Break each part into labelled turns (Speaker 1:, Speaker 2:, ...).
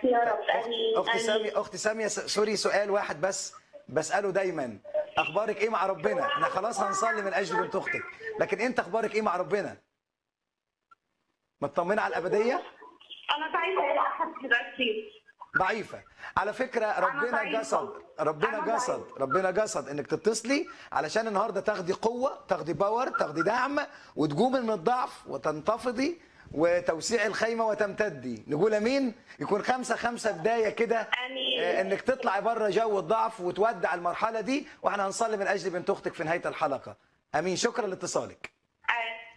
Speaker 1: يا رب امين
Speaker 2: اخت
Speaker 1: آمين.
Speaker 2: ساميه اخت ساميه س- سوري سؤال واحد بس بساله دايما اخبارك ايه مع ربنا احنا خلاص هنصلي من اجل بنت اختك لكن انت اخبارك ايه مع ربنا مطمنه على الابديه
Speaker 1: انا ضعيفه الى احد كتير
Speaker 2: ضعيفه على فكره ربنا
Speaker 1: ضعيفة.
Speaker 2: جسد ربنا
Speaker 1: أنا
Speaker 2: جسد
Speaker 1: ضعيفة.
Speaker 2: ربنا جسد انك تتصلي علشان النهارده تاخدي قوه تاخدي باور تاخدي دعم وتقومي من الضعف وتنتفضي وتوسيع الخيمه وتمتدي نقول امين يكون خمسة خمسة بدايه كده
Speaker 1: آمين.
Speaker 2: آه، انك تطلعي بره جو الضعف وتودع المرحله دي واحنا هنصلي من اجل بنت اختك في نهايه الحلقه امين شكرا لاتصالك
Speaker 1: آه.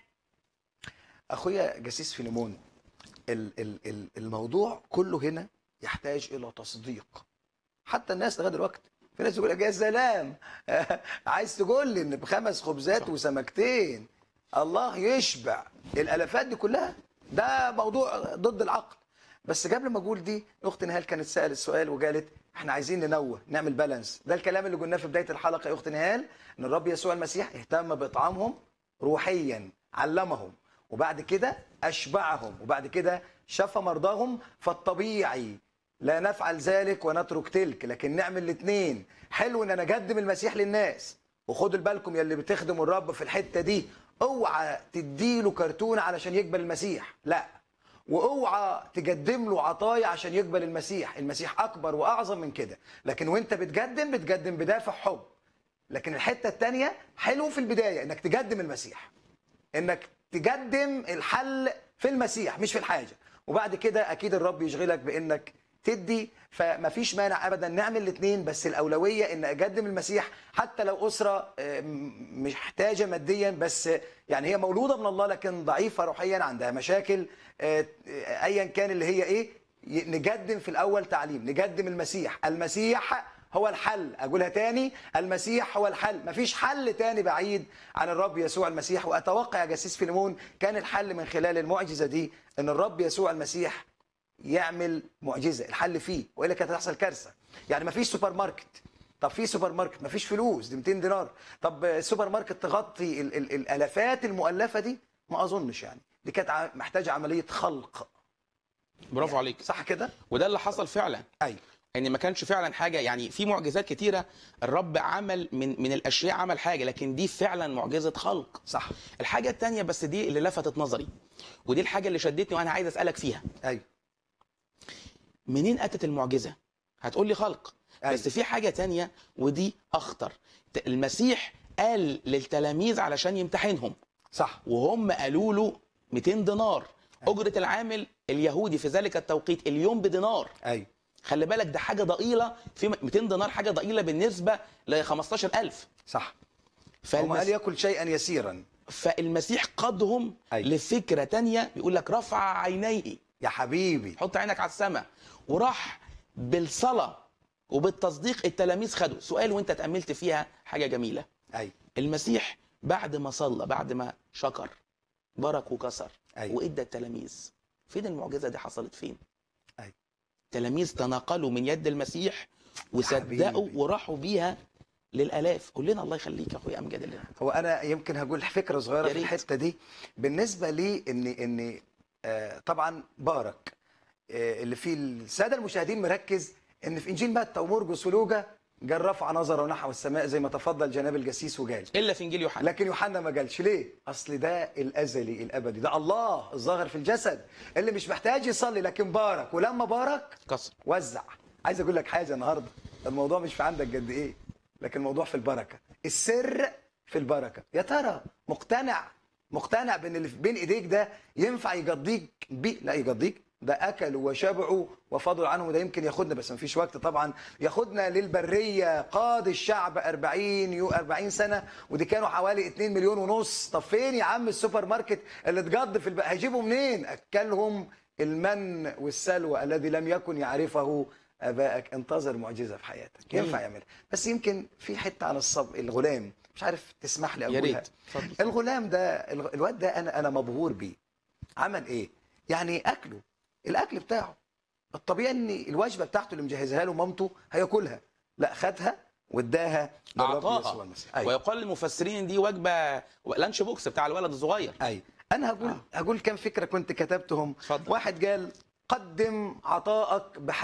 Speaker 2: اخويا جسيس فيليمون ال- ال- ال- الموضوع كله هنا يحتاج الى تصديق حتى الناس لغايه دلوقتي في ناس يقول لك يا سلام عايز تقول لي ان بخمس خبزات وسمكتين الله يشبع الالافات دي كلها ده موضوع ضد العقل بس قبل ما اقول دي اخت نهال كانت سالت السؤال وقالت احنا عايزين ننوه نعمل بالانس ده الكلام اللي قلناه في بدايه الحلقه يا اخت نهال ان الرب يسوع المسيح اهتم باطعامهم روحيا علمهم وبعد كده اشبعهم وبعد كده شفى مرضاهم فالطبيعي لا نفعل ذلك ونترك تلك لكن نعمل الاثنين حلو ان انا اقدم المسيح للناس وخدوا بالكم يا اللي بتخدموا الرب في الحته دي اوعى تديله كرتونه علشان يقبل المسيح لا واوعى تقدم له عطايا عشان يقبل المسيح المسيح اكبر واعظم من كده لكن وانت بتقدم بتقدم بدافع حب لكن الحته الثانيه حلو في البدايه انك تقدم المسيح انك تقدم الحل في المسيح مش في الحاجه وبعد كده اكيد الرب يشغلك بانك تدي فما فيش مانع ابدا نعمل الاثنين بس الاولويه ان اقدم المسيح حتى لو اسره آه، م- مش محتاجه ماديا بس يعني هي مولوده من الله لكن ضعيفه روحيا عندها مشاكل آه، آه، ايا كان اللي هي ايه ي- نقدم في الاول تعليم نقدم المسيح المسيح هو الحل اقولها تاني المسيح هو الحل مفيش حل تاني بعيد عن الرب يسوع المسيح واتوقع يا جسيس فيلمون كان الحل من خلال المعجزه دي ان الرب يسوع المسيح يعمل معجزه الحل فيه والا كانت هتحصل كارثه يعني مفيش سوبر ماركت طب في سوبر ماركت مفيش فلوس دي 200 دينار طب السوبر ماركت تغطي ال ال الالافات المؤلفه دي ما اظنش يعني دي كانت ع- محتاجه عمليه خلق
Speaker 3: برافو عليك
Speaker 2: صح كده
Speaker 3: وده اللي حصل فعلا
Speaker 2: ايوه
Speaker 3: ان ما كانش فعلا حاجه يعني في معجزات كتيره الرب عمل من من الاشياء عمل حاجه لكن دي فعلا معجزه خلق
Speaker 2: صح
Speaker 3: الحاجه التانية بس دي اللي لفتت نظري ودي الحاجه اللي شدتني وانا عايز اسالك فيها
Speaker 2: ايوه
Speaker 3: منين اتت المعجزه هتقول لي خلق
Speaker 2: أيوة.
Speaker 3: بس في حاجه تانية ودي اخطر ت- المسيح قال للتلاميذ علشان يمتحنهم
Speaker 2: صح
Speaker 3: وهم قالوا له 200 دينار اجره العامل اليهودي في ذلك التوقيت اليوم بدينار
Speaker 2: ايوه
Speaker 3: خلي بالك ده حاجه ضئيله في 200 دينار حاجه ضئيله بالنسبه ل 15000
Speaker 2: صح وما
Speaker 3: فالمس...
Speaker 2: قال ياكل شيئا يسيرا
Speaker 3: فالمسيح قادهم
Speaker 2: أيوة.
Speaker 3: لفكره تانية بيقول لك رفع عينيه
Speaker 2: يا حبيبي
Speaker 3: حط عينك على السماء وراح بالصلاه وبالتصديق التلاميذ خدوا سؤال وانت تاملت فيها حاجه جميله
Speaker 2: ايوه
Speaker 3: المسيح بعد ما صلى بعد ما شكر بارك وكسر
Speaker 2: أيوة.
Speaker 3: وادى التلاميذ فين المعجزه دي حصلت فين
Speaker 2: أيوة.
Speaker 3: التلاميذ تناقلوا من يد المسيح وصدقوا
Speaker 2: حبيبي.
Speaker 3: وراحوا بيها للالاف قول لنا الله يخليك يا اخويا امجد لنا
Speaker 2: هو انا يمكن هقول فكره صغيره
Speaker 3: يا
Speaker 2: في
Speaker 3: ريت.
Speaker 2: الحته دي بالنسبه لي ان ان آه، طبعا بارك آه، اللي فيه الساده المشاهدين مركز ان في انجيل متى ومرقس ولوجا قال رفع نظره نحو السماء زي ما تفضل جناب الجسيس وقال
Speaker 3: الا في انجيل يوحنا
Speaker 2: لكن يوحنا ما قالش ليه؟ اصل ده الازلي الابدي ده الله الظاهر في الجسد اللي مش محتاج يصلي لكن بارك ولما بارك
Speaker 3: كسر
Speaker 2: وزع عايز اقول لك حاجه النهارده الموضوع مش في عندك قد ايه لكن الموضوع في البركه السر في البركه يا ترى مقتنع مقتنع بان اللي في بين ايديك ده ينفع يقضيك بيه لا يقضيك ده اكلوا وشبعوا وفضلوا عنهم وده يمكن ياخدنا بس مفيش وقت طبعا ياخدنا للبريه قاد الشعب 40 يو 40 سنه ودي كانوا حوالي 2 مليون ونص طب فين يا عم السوبر ماركت اللي اتجض في الب... هيجيبوا منين اكلهم المن والسلوى الذي لم يكن يعرفه ابائك انتظر معجزه في حياتك
Speaker 3: جميل.
Speaker 2: ينفع يعملها بس يمكن في حته عن الصب الغلام مش عارف تسمح لي
Speaker 3: يا
Speaker 2: اقولها
Speaker 3: ريت اتفضل
Speaker 2: الغلام ده الغ- الواد ده انا انا مبهور بيه عمل ايه يعني اكله الاكل بتاعه الطبيعي ان الوجبه بتاعته اللي مجهزها له مامته هياكلها لا خدها واداها للرب يسوع
Speaker 3: اعطاها
Speaker 2: المسيح ايوه
Speaker 3: ويقال للمفسرين دي وجبه لانش بوكس بتاع الولد الصغير
Speaker 2: ايوه انا هقول
Speaker 3: آه.
Speaker 2: هقول كام فكره كنت كتبتهم
Speaker 3: اتفضل.
Speaker 2: واحد قال قدم عطائك بحيث